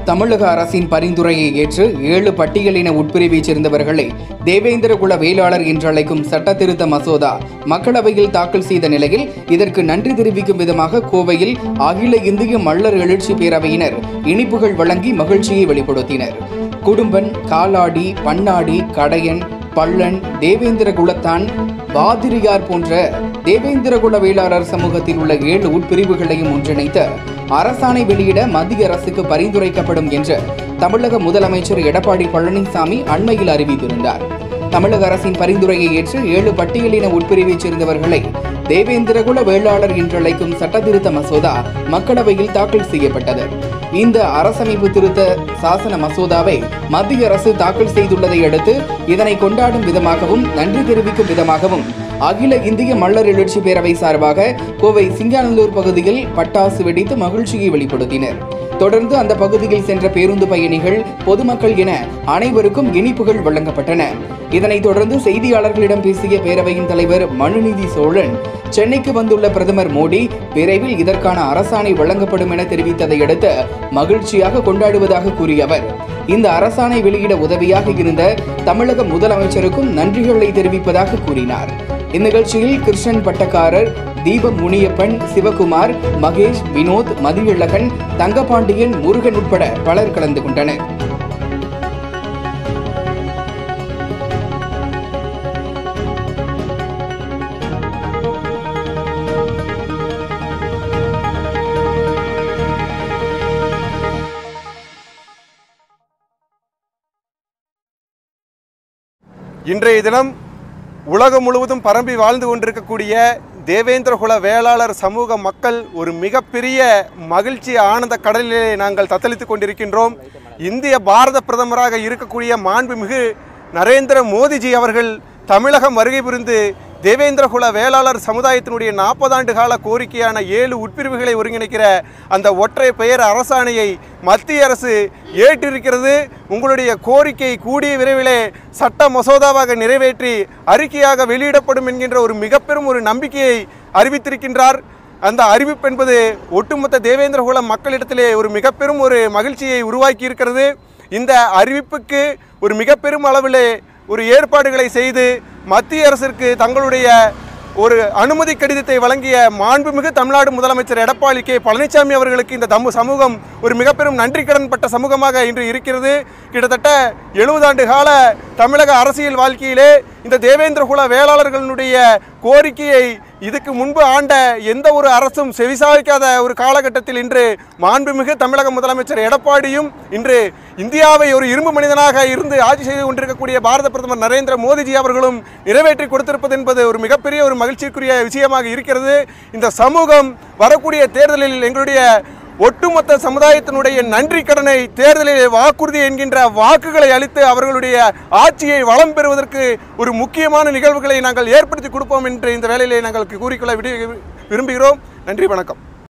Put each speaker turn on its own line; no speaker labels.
தமிழக அரசின் பரிந்துரையை ஏற்று ஏழு பட்டியலின உட்பிரிவைச் சேர்ந்தவர்களை தேவேந்திரகுல வேளாளர் என்றழைக்கும் சட்ட திருத்த மசோதா மக்களவையில் தாக்கல் செய்த நிலையில் இதற்கு நன்றி தெரிவிக்கும் விதமாக கோவையில் அகில இந்திய மல்லர் எழுச்சி பேரவையினர் இனிப்புகள் வழங்கி மகிழ்ச்சியை வெளிப்படுத்தினர் குடும்பன் காலாடி பன்னாடி கடையன் பள்ளன் தேவேந்திர குலத்தான் பாதிரியார் போன்ற தேவேந்திரகுல வேளாளர் சமூகத்தில் உள்ள ஏழு உட்பிரிவுகளையும் ஒன்றிணைத்து அரசாணை வெளியிட மத்திய அரசுக்கு பரிந்துரைக்கப்படும் என்று தமிழக முதலமைச்சர் எடப்பாடி பழனிசாமி அண்மையில் அறிவித்திருந்தார் தமிழக அரசின் பரிந்துரையை ஏற்று ஏழு பட்டியலின உட்பிரிவைச் சேர்ந்தவர்களை தேவேந்திரகுல வேளாளர் என்றழைக்கும் சட்டத்திருத்த மசோதா மக்களவையில் தாக்கல் செய்யப்பட்டது இந்த அரசமைப்பு திருத்த சாசன மசோதாவை மத்திய அரசு தாக்கல் செய்துள்ளதை அடுத்து இதனை கொண்டாடும் விதமாகவும் நன்றி தெரிவிக்கும் விதமாகவும் அகில இந்திய மல்லர் எழுச்சி பேரவை சார்பாக கோவை சிங்காநல்லூர் பகுதியில் பட்டாசு வெடித்து மகிழ்ச்சியை வெளிப்படுத்தினர் தொடர்ந்து அந்த பகுதியில் சென்ற பேருந்து பயணிகள் பொதுமக்கள் என அனைவருக்கும் இனிப்புகள் வழங்கப்பட்டன இதனைத் தொடர்ந்து செய்தியாளர்களிடம் பேசிய பேரவையின் தலைவர் மனுநீதி சோழன் சென்னைக்கு வந்துள்ள பிரதமர் மோடி விரைவில் இதற்கான அரசாணை வழங்கப்படும் என தெரிவித்ததை அடுத்து மகிழ்ச்சியாக கொண்டாடுவதாக கூறிய அவர் இந்த அரசாணை வெளியிட உதவியாக இருந்த தமிழக முதலமைச்சருக்கும் நன்றிகளை தெரிவிப்பதாக கூறினார் இந்நிகழ்ச்சியில் கிருஷ்ணன் பட்டக்காரர் தீபம் முனியப்பன் சிவகுமார் மகேஷ் வினோத் மதியழகன் தங்கபாண்டியன் முருகன் உட்பட பலர் கலந்து கொண்டனர்
இன்றைய தினம் உலகம் முழுவதும் பரம்பி வாழ்ந்து கொண்டிருக்கக்கூடிய தேவேந்திரகுல வேளாளர் சமூக மக்கள் ஒரு மிகப்பெரிய மகிழ்ச்சி ஆனந்த கடலிலே நாங்கள் தத்தளித்துக் கொண்டிருக்கின்றோம் இந்திய பாரத பிரதமராக இருக்கக்கூடிய மாண்புமிகு நரேந்திர மோடிஜி அவர்கள் தமிழகம் வருகை புரிந்து தேவேந்திரகுல வேளாளர் சமுதாயத்தினுடைய நாற்பது ஆண்டு கால கோரிக்கையான ஏழு உட்பிரிவுகளை ஒருங்கிணைக்கிற அந்த ஒற்றை பெயர் அரசாணையை மத்திய அரசு ஏற்றிருக்கிறது உங்களுடைய கோரிக்கை கூடிய விரைவிலே சட்ட மசோதாவாக நிறைவேற்றி அறிக்கையாக வெளியிடப்படும் என்கின்ற ஒரு மிகப்பெரும் ஒரு நம்பிக்கையை அறிவித்திருக்கின்றார் அந்த அறிவிப்பு என்பது ஒட்டுமொத்த தேவேந்திரகுல மக்களிடத்திலே ஒரு மிகப்பெரும் ஒரு மகிழ்ச்சியை உருவாக்கி இருக்கிறது இந்த அறிவிப்புக்கு ஒரு மிகப்பெரும் அளவிலே ஒரு ஏற்பாடுகளை செய்து மத்திய அரசிற்கு தங்களுடைய ஒரு அனுமதி கடிதத்தை வழங்கிய மாண்புமிகு தமிழ்நாடு முதலமைச்சர் எடப்பாடி கே பழனிசாமி அவர்களுக்கு இந்த தம்மு சமூகம் ஒரு மிகப்பெரும் நன்றி கடன்பட்ட சமூகமாக இன்று இருக்கிறது கிட்டத்தட்ட எழுபது ஆண்டு கால தமிழக அரசியல் வாழ்க்கையிலே இந்த தேவேந்திரகுல வேளாளர்களுடைய கோரிக்கையை இதுக்கு முன்பு ஆண்ட எந்த ஒரு அரசும் செவிசாய்க்காத ஒரு காலகட்டத்தில் இன்று மாண்புமிகு தமிழக முதலமைச்சர் எடப்பாடியும் இன்று இந்தியாவை ஒரு இரும்பு மனிதனாக இருந்து ஆட்சி செய்து கொண்டிருக்கக்கூடிய பாரத பிரதமர் நரேந்திர மோடிஜி அவர்களும் நிறைவேற்றி கொடுத்திருப்பது என்பது ஒரு மிகப்பெரிய ஒரு மகிழ்ச்சிக்குரிய விஷயமாக இருக்கிறது இந்த சமூகம் வரக்கூடிய தேர்தலில் எங்களுடைய ஒட்டுமொத்த சமுதாயத்தினுடைய நன்றி கடனை தேர்தலில் வாக்குறுதி என்கின்ற வாக்குகளை அளித்து அவர்களுடைய ஆட்சியை வளம் பெறுவதற்கு ஒரு முக்கியமான நிகழ்வுகளை நாங்கள் ஏற்படுத்தி கொடுப்போம் என்று இந்த வேளையிலே நாங்கள் கூறிக்கொள்ள விடு- விரும்புகிறோம் நன்றி வணக்கம்